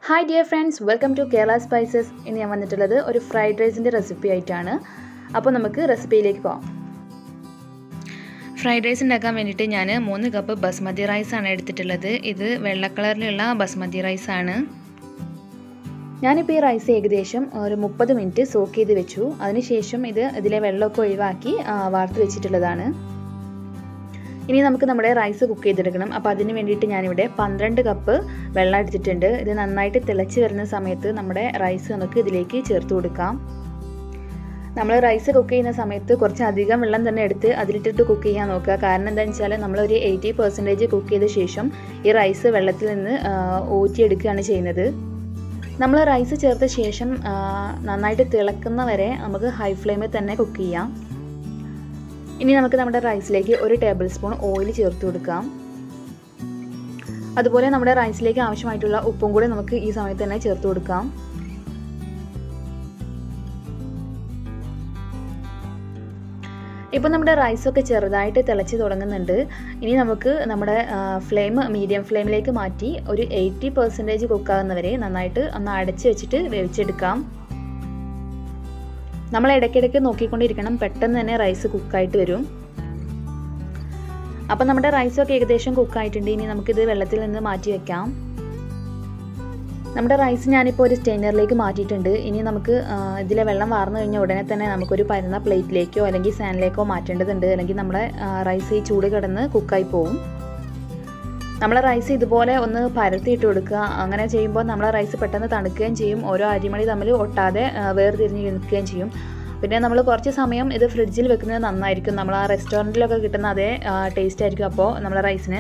hi dear friends welcome to Kerala spices ഇന്ന് ഞാൻ വന്നിട്ടുള്ളത് ഒരു ഫ്രൈഡ് റൈസിൻ്റെ റെസിപ്പി ആയിട്ടാണ് അപ്പോൾ നമുക്ക് റെസിപ്പിയിലേക്ക് പോകാം ഫ്രൈഡ് റൈസ് ഉണ്ടാക്കാൻ വേണ്ടിയിട്ട് ഞാൻ മൂന്ന് കപ്പ് ബസ്മതി റൈസാണ് എടുത്തിട്ടുള്ളത് ഇത് വെള്ള കളറിലുള്ള ബസ്മതി റൈസാണ് ഞാനിപ്പോൾ ഈ റൈസ് ഏകദേശം ഒരു മുപ്പത് മിനിറ്റ് സോക്ക് ചെയ്ത് വെച്ചു അതിനുശേഷം ഇത് ഇതിലെ വെള്ളമൊക്കെ ഒഴിവാക്കി വാർത്ത് വെച്ചിട്ടുള്ളതാണ് ഇനി നമുക്ക് നമ്മുടെ റൈസ് കുക്ക് ചെയ്തെടുക്കണം അപ്പോൾ അതിന് വേണ്ടിയിട്ട് ഞാനിവിടെ പന്ത്രണ്ട് കപ്പ് വെള്ളം എടുത്തിട്ടുണ്ട് ഇത് നന്നായിട്ട് തിളച്ച് വരുന്ന സമയത്ത് നമ്മുടെ റൈസ് നമുക്ക് ഇതിലേക്ക് ചേർത്ത് കൊടുക്കാം നമ്മൾ റൈസ് കുക്ക് ചെയ്യുന്ന സമയത്ത് കുറച്ച് അധികം വെള്ളം തന്നെ എടുത്ത് അതിലിട്ടിട്ട് കുക്ക് ചെയ്യാൻ നോക്കുക കാരണം എന്താണെന്ന് വെച്ചാൽ നമ്മളൊരു എയ്റ്റി പെർസെൻറ്റേജ് കുക്ക് ചെയ്ത ശേഷം ഈ റൈസ് വെള്ളത്തിൽ നിന്ന് ഊറ്റിയെടുക്കുകയാണ് ചെയ്യുന്നത് നമ്മൾ റൈസ് ചേർത്ത ശേഷം നന്നായിട്ട് തിളക്കുന്ന വരെ നമുക്ക് ഹൈ ഫ്ലെയിമിൽ തന്നെ കുക്ക് ചെയ്യാം ഇനി നമുക്ക് നമ്മുടെ റൈസിലേക്ക് ഒരു ടേബിൾ സ്പൂൺ ഓയിൽ ചേർത്ത് കൊടുക്കാം അതുപോലെ നമ്മുടെ റൈസിലേക്ക് ആവശ്യമായിട്ടുള്ള ഉപ്പും കൂടി നമുക്ക് ഈ സമയത്ത് തന്നെ ചേർത്ത് കൊടുക്കാം ഇപ്പോൾ നമ്മുടെ റൈസൊക്കെ ചെറുതായിട്ട് തിളച്ച് തുടങ്ങുന്നുണ്ട് ഇനി നമുക്ക് നമ്മുടെ ഫ്ലെയിം മീഡിയം ഫ്ലെയിമിലേക്ക് മാറ്റി ഒരു എയ്റ്റി പെർസെൻറ്റേജ് കുക്കാകുന്നവരെ നന്നായിട്ട് ഒന്ന് അടച്ച് വെച്ചിട്ട് വേവിച്ചെടുക്കാം നമ്മൾ ഇടയ്ക്കിടയ്ക്ക് നോക്കിക്കൊണ്ടിരിക്കണം പെട്ടെന്ന് തന്നെ റൈസ് കുക്കായിട്ട് വരും അപ്പം നമ്മുടെ റൈസൊക്കെ ഏകദേശം കുക്കായിട്ടുണ്ട് ഇനി നമുക്കിത് വെള്ളത്തിൽ നിന്ന് മാറ്റി വെക്കാം നമ്മുടെ റൈസ് ഞാനിപ്പോൾ ഒരു സ്റ്റെയിനറിലേക്ക് മാറ്റിയിട്ടുണ്ട് ഇനി നമുക്ക് ഇതിലെ വെള്ളം വാർന്നു കഴിഞ്ഞ ഉടനെ തന്നെ നമുക്കൊരു പരന്ന പ്ലേറ്റിലേക്കോ അല്ലെങ്കിൽ സാനിലേക്കോ മാറ്റേണ്ടതുണ്ട് അല്ലെങ്കിൽ നമ്മുടെ റൈസ് ഈ ചൂട് കിടന്ന് കുക്കായി പോവും നമ്മളെ റൈസ് ഇതുപോലെ ഒന്ന് പരത്തിയിട്ട് കൊടുക്കുക അങ്ങനെ ചെയ്യുമ്പോൾ നമ്മളെ റൈസ് പെട്ടെന്ന് തണുക്കുകയും ചെയ്യും ഓരോ അരിമണി തമ്മിൽ ഒട്ടാതെ വേർതിരിഞ്ഞ് നിൽക്കുകയും ചെയ്യും പിന്നെ നമ്മൾ കുറച്ച് സമയം ഇത് ഫ്രിഡ്ജിൽ വെക്കുന്നത് നന്നായിരിക്കും നമ്മൾ ആ റെസ്റ്റോറൻറ്റിലൊക്കെ കിട്ടുന്ന അതേ ടേസ്റ്റ് ആയിരിക്കും അപ്പോൾ നമ്മളെ റൈസിന്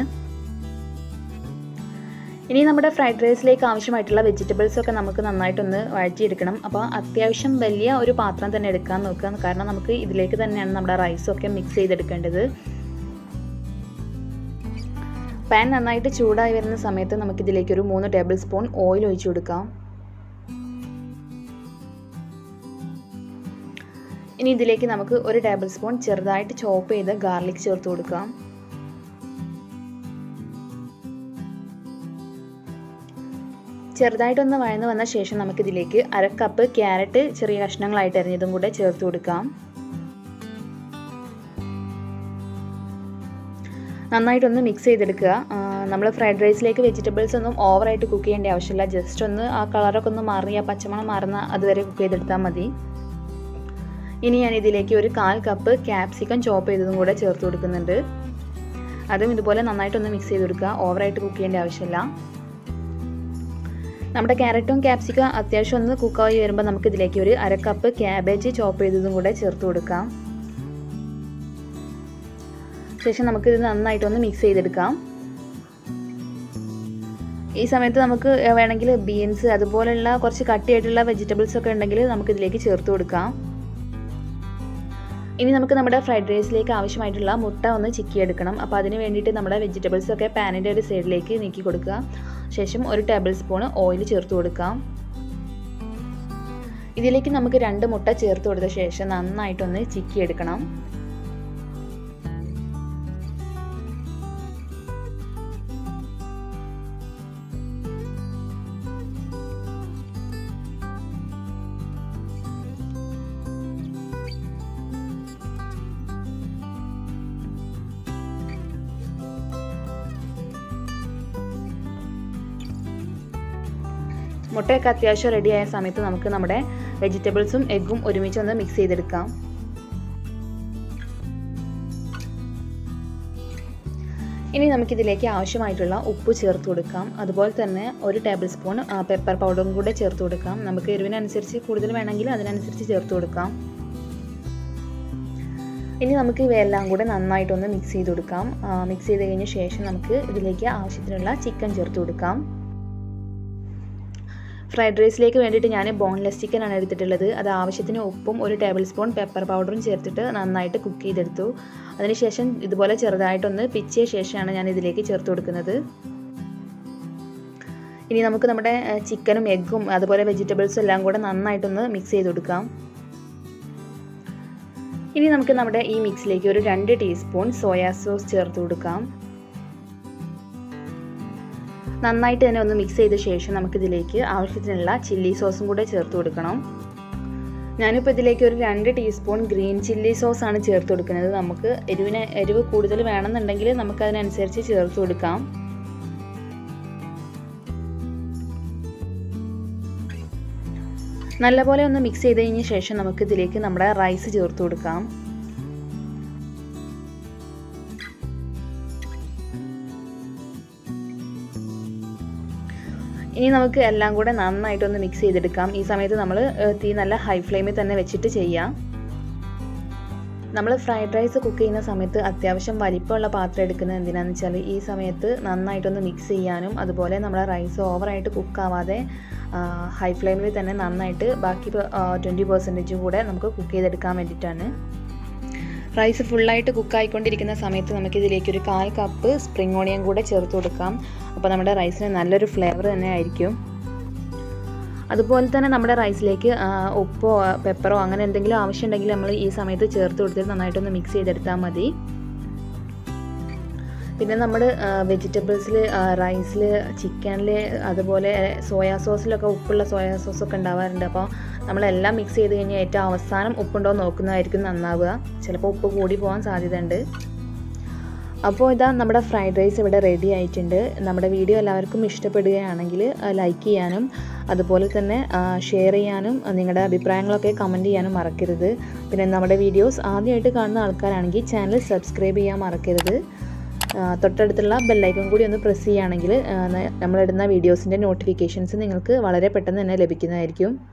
ഇനി നമ്മുടെ ഫ്രൈഡ് റൈസിലേക്ക് ആവശ്യമായിട്ടുള്ള വെജിറ്റബിൾസ് ഒക്കെ നമുക്ക് നന്നായിട്ടൊന്ന് വഴറ്റിയെടുക്കണം അപ്പോൾ അത്യാവശ്യം വലിയ ഒരു പാത്രം തന്നെ എടുക്കാൻ നോക്കുക കാരണം നമുക്ക് ഇതിലേക്ക് തന്നെയാണ് നമ്മുടെ റൈസൊക്കെ മിക്സ് ചെയ്തെടുക്കേണ്ടത് പാൻ നന്നായിട്ട് ചൂടായി വരുന്ന സമയത്ത് നമുക്കിതിലേക്ക് ഒരു മൂന്ന് ടേബിൾ സ്പൂൺ ഓയിൽ ഒഴിച്ചു കൊടുക്കാം ഇനി ഇതിലേക്ക് നമുക്ക് ഒരു ടേബിൾ സ്പൂൺ ചെറുതായിട്ട് ചോപ്പ് ചെയ്ത് ഗാർലിക് ചേർത്ത് കൊടുക്കാം ചെറുതായിട്ടൊന്ന് വഴന്ന് വന്ന ശേഷം നമുക്കിതിലേക്ക് അര കപ്പ് ക്യാരറ്റ് ചെറിയ കഷ്ണങ്ങളായിട്ട് അരിഞ്ഞതും കൂടെ ചേർത്ത് കൊടുക്കാം നന്നായിട്ടൊന്ന് മിക്സ് ചെയ്തെടുക്കുക നമ്മൾ ഫ്രൈഡ് റൈസിലേക്ക് വെജിറ്റബിൾസ് ഒന്നും ഓവറായിട്ട് കുക്ക് ചെയ്യേണ്ട ആവശ്യമില്ല ജസ്റ്റ് ഒന്ന് ആ കളറൊക്കെ ഒന്ന് മാറി ആ പച്ചമണം മാറുന്ന അതുവരെ കുക്ക് ചെയ്തെടുത്താൽ മതി ഇനി ഞാൻ ഇതിലേക്ക് ഒരു കാൽ കപ്പ് ക്യാപ്സിക്കം ചോപ്പ് ചെയ്തതും കൂടെ ചേർത്ത് കൊടുക്കുന്നുണ്ട് അതും ഇതുപോലെ നന്നായിട്ടൊന്ന് മിക്സ് ചെയ്ത് കൊടുക്കുക ഓവറായിട്ട് കുക്ക് ചെയ്യേണ്ട ആവശ്യമില്ല നമ്മുടെ ക്യാരറ്റും ക്യാപ്സിക്കം അത്യാവശ്യം ഒന്ന് കുക്കായി വരുമ്പോൾ നമുക്ക് ഇതിലേക്ക് ഒരു അര കപ്പ് ക്യാബേജ് ചോപ്പ് ചെയ്തതും കൂടെ ചേർത്ത് കൊടുക്കാം ശേഷം നമുക്കിത് നന്നായിട്ടൊന്ന് മിക്സ് ചെയ്തെടുക്കാം ഈ സമയത്ത് നമുക്ക് വേണമെങ്കിൽ ബീൻസ് അതുപോലെയുള്ള കുറച്ച് കട്ടിയായിട്ടുള്ള വെജിറ്റബിൾസ് ഒക്കെ ഉണ്ടെങ്കിൽ നമുക്ക് ഇതിലേക്ക് ചേർത്ത് കൊടുക്കാം ഇനി നമുക്ക് നമ്മുടെ ഫ്രൈഡ് റൈസിലേക്ക് ആവശ്യമായിട്ടുള്ള മുട്ട ഒന്ന് ചിക്കിയെടുക്കണം അപ്പോൾ അതിന് വേണ്ടിയിട്ട് നമ്മുടെ വെജിറ്റബിൾസ് ഒക്കെ പാനിൻ്റെ ഒരു സൈഡിലേക്ക് നീക്കി കൊടുക്കുക ശേഷം ഒരു ടേബിൾ സ്പൂൺ ഓയിൽ ചേർത്ത് കൊടുക്കാം ഇതിലേക്ക് നമുക്ക് രണ്ട് മുട്ട ചേർത്ത് കൊടുത്ത ശേഷം നന്നായിട്ടൊന്ന് ചിക്കിയെടുക്കണം മുട്ടയൊക്കെ അത്യാവശ്യം റെഡി ആയ സമയത്ത് നമുക്ക് നമ്മുടെ വെജിറ്റബിൾസും എഗ്ഗും ഒരുമിച്ച് ഒന്ന് മിക്സ് ചെയ്തെടുക്കാം ഇനി നമുക്കിതിലേക്ക് ആവശ്യമായിട്ടുള്ള ഉപ്പ് ചേർത്ത് കൊടുക്കാം അതുപോലെ തന്നെ ഒരു ടേബിൾ സ്പൂൺ പെപ്പർ പൗഡറും കൂടെ ചേർത്ത് കൊടുക്കാം നമുക്ക് എരിവിനനുസരിച്ച് കൂടുതൽ വേണമെങ്കിൽ അതിനനുസരിച്ച് ചേർത്ത് കൊടുക്കാം ഇനി നമുക്ക് ഇവയെല്ലാം കൂടെ നന്നായിട്ടൊന്ന് മിക്സ് ചെയ്ത് കൊടുക്കാം മിക്സ് ചെയ്ത് കഴിഞ്ഞ ശേഷം നമുക്ക് ഇതിലേക്ക് ആവശ്യത്തിനുള്ള ചിക്കൻ ചേർത്ത് കൊടുക്കാം ഫ്രൈഡ് റൈസിലേക്ക് വേണ്ടിയിട്ട് ഞാൻ ബോൺലെസ് ചിക്കനാണ് എടുത്തിട്ടുള്ളത് അത് ആവശ്യത്തിന് ഉപ്പും ഒരു ടേബിൾ സ്പൂൺ പെപ്പർ പൗഡറും ചേർത്തിട്ട് നന്നായിട്ട് കുക്ക് ചെയ്തെടുത്തു അതിനുശേഷം ഇതുപോലെ ചെറുതായിട്ടൊന്ന് പിച്ചിയ ശേഷമാണ് ഞാൻ ഇതിലേക്ക് ചേർത്ത് കൊടുക്കുന്നത് ഇനി നമുക്ക് നമ്മുടെ ചിക്കനും എഗ്ഗും അതുപോലെ വെജിറ്റബിൾസും എല്ലാം കൂടെ നന്നായിട്ടൊന്ന് മിക്സ് ചെയ്ത് കൊടുക്കാം ഇനി നമുക്ക് നമ്മുടെ ഈ മിക്സിലേക്ക് ഒരു രണ്ട് ടീസ്പൂൺ സോയാ സോസ് ചേർത്ത് കൊടുക്കാം നന്നായിട്ട് തന്നെ ഒന്ന് മിക്സ് ചെയ്ത ശേഷം നമുക്കിതിലേക്ക് ആവശ്യത്തിനുള്ള ചില്ലി സോസും കൂടെ ചേർത്ത് കൊടുക്കണം ഞാനിപ്പോൾ ഇതിലേക്ക് ഒരു രണ്ട് ടീസ്പൂൺ ഗ്രീൻ ചില്ലി സോസ് ആണ് ചേർത്ത് കൊടുക്കുന്നത് നമുക്ക് എരിവിന് എരിവ് കൂടുതൽ വേണമെന്നുണ്ടെങ്കിൽ നമുക്കതിനനുസരിച്ച് ചേർത്ത് കൊടുക്കാം നല്ലപോലെ ഒന്ന് മിക്സ് ചെയ്ത് കഴിഞ്ഞ ശേഷം നമുക്ക് ഇതിലേക്ക് നമ്മുടെ റൈസ് ചേർത്ത് കൊടുക്കാം ഇനി നമുക്ക് എല്ലാം കൂടെ നന്നായിട്ടൊന്ന് മിക്സ് ചെയ്തെടുക്കാം ഈ സമയത്ത് നമ്മൾ തീ നല്ല ഹൈ ഫ്ലെയിമിൽ തന്നെ വെച്ചിട്ട് ചെയ്യാം നമ്മൾ ഫ്രൈഡ് റൈസ് കുക്ക് ചെയ്യുന്ന സമയത്ത് അത്യാവശ്യം വലിപ്പമുള്ള പാത്രം എടുക്കുന്നത് എന്തിനാണെന്ന് വെച്ചാൽ ഈ സമയത്ത് നന്നായിട്ടൊന്ന് മിക്സ് ചെയ്യാനും അതുപോലെ നമ്മുടെ റൈസ് ഓവറായിട്ട് കുക്കാവാതെ ഹൈ ഫ്ലെയിമിൽ തന്നെ നന്നായിട്ട് ബാക്കി ട്വൻറ്റി പെർസെൻറ്റേജ് കൂടെ നമുക്ക് കുക്ക് ചെയ്തെടുക്കാൻ വേണ്ടിയിട്ടാണ് റൈസ് ഫുള്ളായിട്ട് കുക്കായിക്കൊണ്ടിരിക്കുന്ന സമയത്ത് നമുക്കിതിലേക്ക് ഒരു കാൽ കപ്പ് സ്പ്രിംഗ് ഓണിയൻ കൂടെ ചേർത്ത് കൊടുക്കാം അപ്പോൾ നമ്മുടെ റൈസിന് നല്ലൊരു ഫ്ലേവർ തന്നെ ആയിരിക്കും അതുപോലെ തന്നെ നമ്മുടെ റൈസിലേക്ക് ഉപ്പോ പെപ്പറോ അങ്ങനെ എന്തെങ്കിലും ആവശ്യമുണ്ടെങ്കിൽ നമ്മൾ ഈ സമയത്ത് ചേർത്ത് കൊടുത്തിട്ട് നന്നായിട്ടൊന്ന് മിക്സ് ചെയ്തെടുത്താൽ മതി പിന്നെ നമ്മൾ വെജിറ്റബിൾസിൽ റൈസിൽ ചിക്കനിൽ അതുപോലെ സോയാ സോസിലൊക്കെ ഉപ്പുള്ള സോയാ സോസൊക്കെ ഉണ്ടാവാറുണ്ട് അപ്പോൾ നമ്മളെല്ലാം മിക്സ് ചെയ്ത് കഴിഞ്ഞാൽ ഏറ്റവും അവസാനം ഉപ്പുണ്ടോ നോക്കുന്നതായിരിക്കും നന്നാവുക ചിലപ്പോൾ ഉപ്പ് കൂടി പോകാൻ സാധ്യതയുണ്ട് അപ്പോൾ ഇതാ നമ്മുടെ ഫ്രൈഡ് റൈസ് ഇവിടെ റെഡി ആയിട്ടുണ്ട് നമ്മുടെ വീഡിയോ എല്ലാവർക്കും ഇഷ്ടപ്പെടുകയാണെങ്കിൽ ലൈക്ക് ചെയ്യാനും അതുപോലെ തന്നെ ഷെയർ ചെയ്യാനും നിങ്ങളുടെ അഭിപ്രായങ്ങളൊക്കെ കമൻറ്റ് ചെയ്യാനും മറക്കരുത് പിന്നെ നമ്മുടെ വീഡിയോസ് ആദ്യമായിട്ട് കാണുന്ന ആൾക്കാരാണെങ്കിൽ ചാനൽ സബ്സ്ക്രൈബ് ചെയ്യാൻ മറക്കരുത് തൊട്ടടുത്തുള്ള ബെല്ലൈക്കൺ കൂടി ഒന്ന് പ്രസ് ചെയ്യുകയാണെങ്കിൽ നമ്മളിടുന്ന വീഡിയോസിൻ്റെ നോട്ടിഫിക്കേഷൻസ് നിങ്ങൾക്ക് വളരെ പെട്ടെന്ന് തന്നെ ലഭിക്കുന്നതായിരിക്കും